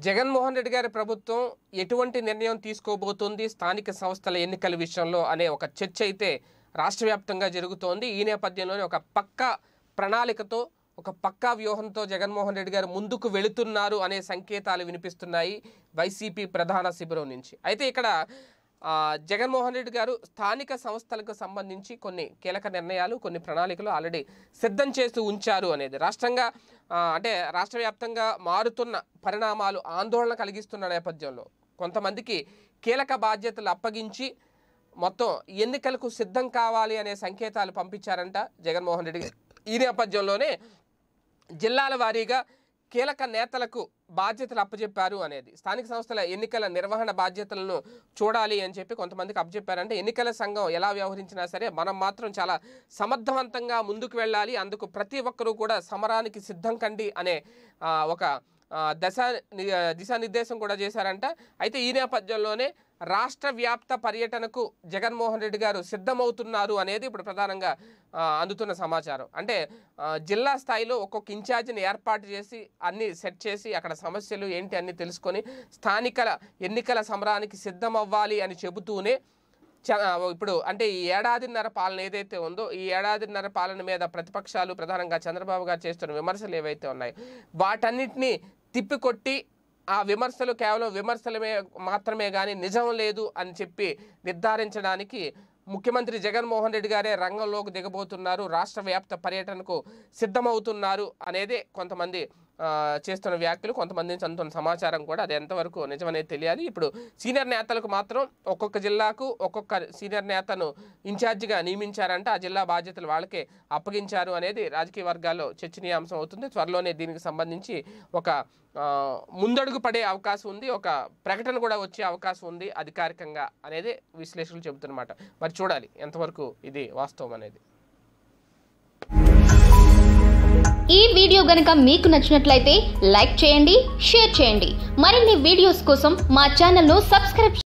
జగన్మోహన్ రెడ్డి గారి ప్రభుత్వం ఎటువంటి నిర్ణయం తీసుకోబోతుంది స్థానిక సంస్థల ఎన్నికల విషయంలో అనే ఒక చర్చ అయితే రాష్ట్ర వ్యాప్తంగా జరుగుతోంది ఈ నేపథ్యంలోనే ఒక పక్కా ప్రణాళికతో ఒక పక్కా వ్యూహంతో జగన్మోహన్ రెడ్డి గారు ముందుకు వెళుతున్నారు అనే సంకేతాలు వినిపిస్తున్నాయి వైసీపీ ప్రధాన శిబిరం నుంచి అయితే ఇక్కడ ఆ, జగన్మోహన్ రెడ్డి గారు స్థానిక సంస్థలకు సంబంధించి కొన్ని కీలక నిర్ణయాలు కొన్ని ప్రణాళికలు ఆల్రెడీ సిద్ధం చేస్తూ ఉంచారు అనేది రాష్ట్రంగా ఆ, అంటే రాష్ట్ర వ్యాప్తంగా మారుతున్న పరిణామాలు ఆందోళన కలిగిస్తున్న నేపథ్యంలో కొంతమందికి కీలక బాధ్యతలు అప్పగించి మొత్తం ఎన్నికలకు సిద్ధం కావాలి అనే సంకేతాలు పంపించారంట జగన్మోహన్ రెడ్డి గారు ఈ నేపథ్యంలోనే జిల్లాల వారీగా కీలక నేతలకు బాధ్యతలు అప్పచెప్పారు అనేది స్థానిక సంస్థల ఎన్నికల నిర్వహణ బాధ్యతలను చూడాలి అని చెప్పి కొంతమందికి అప్పచెప్పారంటే ఎన్నికల సంఘం ఎలా వ్యవహరించినా సరే మనం మాత్రం చాలా సమర్థవంతంగా ముందుకు వెళ్ళాలి అందుకు ప్రతి ఒక్కరూ కూడా సమరానికి సిద్ధం కండి అనే ఆ, ఒక ఆ, దశ ని- దిశానిర్దేశం కూడా చేశారంట అయితే ఈ నేపథ్యంలోనే రాష్ట్ర వ్యాప్త పర్యటనకు జగన్మోహన్ రెడ్డి గారు సిద్ధమవుతున్నారు అనేది ఇప్పుడు ప్రధానంగా ఆ, అందుతున్న సమాచారం అంటే ఆ, జిల్లా స్థాయిలో ఒక్కొక్క ఇన్ఛార్జిని ఏర్పాటు చేసి అన్ని సెట్ చేసి అక్కడ సమస్యలు ఏంటి అన్ని తెలుసుకొని స్థానికల ఎన్నికల సమరానికి సిద్ధమవ్వాలి అని చెబుతూనే చ- ఇప్పుడు అంటే ఈ ఏడాదిన్నర పాలన ఏదైతే ఉందో ఈ ఏడాదిన్నర పాలన మీద ప్రతిపక్షాలు ప్రధానంగా చంద్రబాబు గారు చేస్తున్న విమర్శలు ఏవైతే ఉన్నాయో వాటన్నిటిని తిప్పికొట్టి ఆ విమర్శలు కేవలం విమర్శలమే మాత్రమే కానీ నిజం లేదు అని చెప్పి నిర్ధారించడానికి ముఖ్యమంత్రి జగన్మోహన్ రెడ్డి గారే రంగంలోకి దిగబోతున్నారు రాష్ట్ర వ్యాప్త పర్యటనకు సిద్ధమవుతున్నారు అనేదే కొంతమంది ఆ, చేస్తున్న వ్యాఖ్యలు కొంతమంది నుంచి అందుతున్న సమాచారం కూడా అది ఎంతవరకు నిజమనేది తెలియాలి ఇప్పుడు సీనియర్ నేతలకు మాత్రం ఒక్కొక్క జిల్లాకు ఒక్కొక్క సీనియర్ నేతను ఇన్ఛార్జిగా నియమించారంటే ఆ జిల్లా బాధ్యతలు వాళ్ళకే అప్పగించారు అనేది రాజకీయ వర్గాల్లో చర్చనీయాంశం అవుతుంది త్వరలోనే దీనికి సంబంధించి ఒక ఆ, ముందడుగు పడే అవకాశం ఉంది ఒక ప్రకటన కూడా వచ్చే అవకాశం ఉంది అధికారికంగా అనేది విశ్లేషకులు చెబుతున్నమాట మరి చూడాలి ఎంతవరకు ఇది వాస్తవం అనేది ఈ వీడియో గనుక మీకు నచ్చినట్లయితే లైక్ చేయండి షేర్ చేయండి మరిన్ని వీడియోస్ కోసం మా ఛానల్ను సబ్స్క్రైబ్